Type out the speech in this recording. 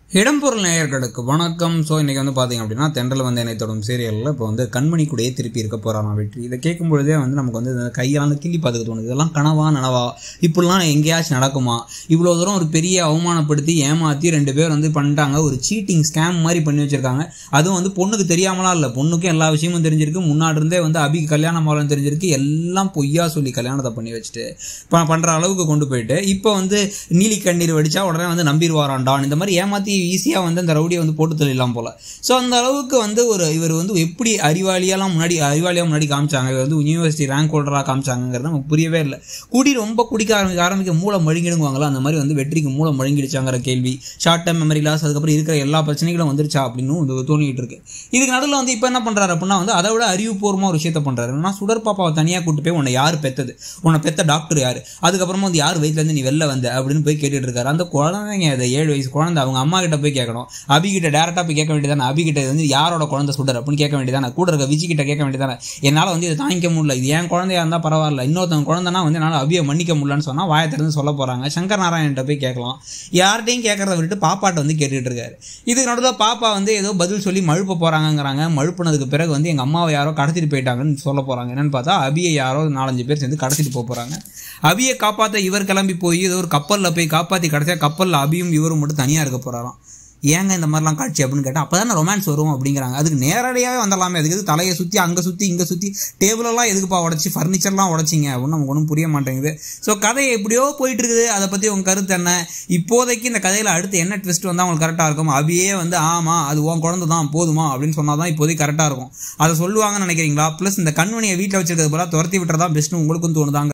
இடம்பொருள் நேயர்களுக்கு வணக்கம் ஸோ இன்றைக்கி வந்து பார்த்தீங்க அப்படின்னா தென்றல் வந்து என்னை தொடும் சீரியலில் இப்போ வந்து கண்மணி கூடயே திருப்பி இருக்க போகிறாராம் வெற்றி இதை கேட்கும் பொழுதே வந்து நமக்கு வந்து இந்த கையால் கிள்ளி பார்த்துக்க தோணுது இதெல்லாம் கனவா நனவா இப்படிலாம் எங்கேயாச்சும் நடக்குமா இவ்வளோ தூரம் ஒரு பெரிய அவமானப்படுத்தி ஏமாற்றி ரெண்டு பேர் வந்து பண்ணிட்டாங்க ஒரு சீட்டிங் ஸ்கேம் மாதிரி பண்ணி வச்சிருக்காங்க அதுவும் வந்து பொண்ணுக்கு தெரியாமலாம் இல்லை பொண்ணுக்கும் எல்லா விஷயமும் தெரிஞ்சிருக்கு முன்னாடி இருந்தே வந்து அபிக்கு கல்யாணம் ஆகலன்னு தெரிஞ்சிருக்கு எல்லாம் பொய்யா சொல்லி கல்யாணத்தை பண்ணி வச்சுட்டு ப பண்ணுற அளவுக்கு கொண்டு போயிட்டு இப்போ வந்து நீலி கண்ணீர் வடிச்சா உடனே வந்து நம்பிடுவாராண்டான் இந்த மாதிரி ஏமாற்றி ஈஸியாக வந்து அந்த ரவுடியை வந்து போட்டு தள்ளிடலாம் போல ஸோ அந்த அளவுக்கு வந்து ஒரு இவர் வந்து எப்படி அறிவாளியெல்லாம் முன்னாடி அறிவாளியாக முன்னாடி காமிச்சாங்க இவர் வந்து யூனிவர்சிட்டி ரேங்க் ஹோல்டராக காமிச்சாங்கிறது நமக்கு புரியவே இல்லை குடி ரொம்ப குடிக்க ஆரம்பிக்க ஆரம்பிக்க மூளை மழுங்கிடுவாங்களா அந்த மாதிரி வந்து வெற்றிக்கு மூளை மழுங்கிடுச்சாங்கிற கேள்வி ஷார்ட் டைம் மெமரி லாஸ் அதுக்கப்புறம் இருக்கிற எல்லா பிரச்சனைகளும் வந்துருச்சா அப்படின்னு வந்து தோணிட்டு இருக்கு இதுக்கு நடுவில் வந்து இப்போ என்ன பண்ணுறாரு அப்படின்னா வந்து அதை விட அறிவுபூர்வமாக ஒரு விஷயத்த பண்ணுறாரு என்னன்னா சுடர் பாப்பாவை தனியாக கூட்டு போய் உன்னை யார் பெத்தது உன்னை பெத்த டாக்டர் யார் அதுக்கப்புறமா வந்து யார் வயிற்றுலேருந்து நீ வெளில வந்த அப்படின்னு போய் கேட்டுட்டு இருக்காரு அந்த குழந்தைங்க அதை ஏழு வயசு குழந்தை அவங்க அம்மா கிட்ட போய் கேட்கணும் அபி கிட்ட டேரக்டாக போய் கேட்க வேண்டியதானே அபி கிட்ட இது வந்து யாரோட குழந்தை சுடர் அப்படின்னு கேட்க வேண்டியதானே கூட இருக்க விஜி கிட்ட கேட்க வேண்டியதானே என்னால் வந்து இதை தாங்கிக்க முடியல இது என் குழந்தையா இருந்தால் பரவாயில்ல இன்னொருத்தவங்க குழந்தைனா வந்து என்னால் அபியை மன்னிக்க முடியலன்னு சொன்னால் வாயை திறந்து சொல்ல போகிறாங்க சங்கர் நாராயண்கிட்ட போய் கேட்கலாம் யார்கிட்டையும் கேட்கறத விட்டுட்டு பாப்பாட்ட வந்து கேட்டுட்டு இருக்காரு இதுக்கு நடுவில் பாப்பா வந்து ஏதோ பதில் சொல்லி மழுப்ப போகிறாங்கங்கிறாங்க மழுப்புனதுக்கு பிறகு வந்து எங்கள் அம்மாவை யாரோ கடத்திட்டு போயிட்டாங்கன்னு சொல்ல போகிறாங்க என்னன்னு பார்த்தா அபியை யாரோ நாலஞ்சு பேர் சேர்ந்து கடத்திட்டு போக போகிறாங்க அபியை காப்பாற்ற இவர் கிளம்பி போய் ஏதோ ஒரு கப்பலில் போய் காப்பாற்றி கடைசியாக கப்பலில் அபியும் இவரும் மட்டும் தனியாக இருக்க போகிறாராம் ஏங்க இந்த மாதிரிலாம் காட்சி அப்படின்னு கேட்டால் அப்போ தானே ரொமான்ஸ் வரும் அப்படிங்கிறாங்க அதுக்கு நேரடியாகவே வந்துடலாமே அதுக்கு எது தலையை சுற்றி அங்கே சுற்றி இங்கே சுற்றி டேபிளெல்லாம் எதுக்குப்பா உடச்சி ஃபர்னிச்சர்லாம் உடச்சிங்க அப்படின்னு நமக்கு ஒன்றும் புரிய மாட்டேங்குது ஸோ கதை எப்படியோ போயிட்டு இருக்குது அதை பற்றி உங்கள் கருத்து என்ன இப்போதைக்கு இந்த கதையில் அடுத்து என்ன ட்விஸ்ட் வந்தால் உங்களுக்கு கரெக்டாக இருக்கும் அபியே வந்து ஆமாம் அது உன் குழந்தை தான் போதுமா அப்படின்னு சொன்னால் தான் இப்போதைக்கு கரெக்டாக இருக்கும் அதை சொல்லுவாங்கன்னு நினைக்கிறீங்களா ப்ளஸ் இந்த கண்மணியை வீட்டில் வச்சிருக்கிறது போல துரத்தி விட்டுறதா பெஸ்ட்னு உங்களுக்கும் தோணுதாங்க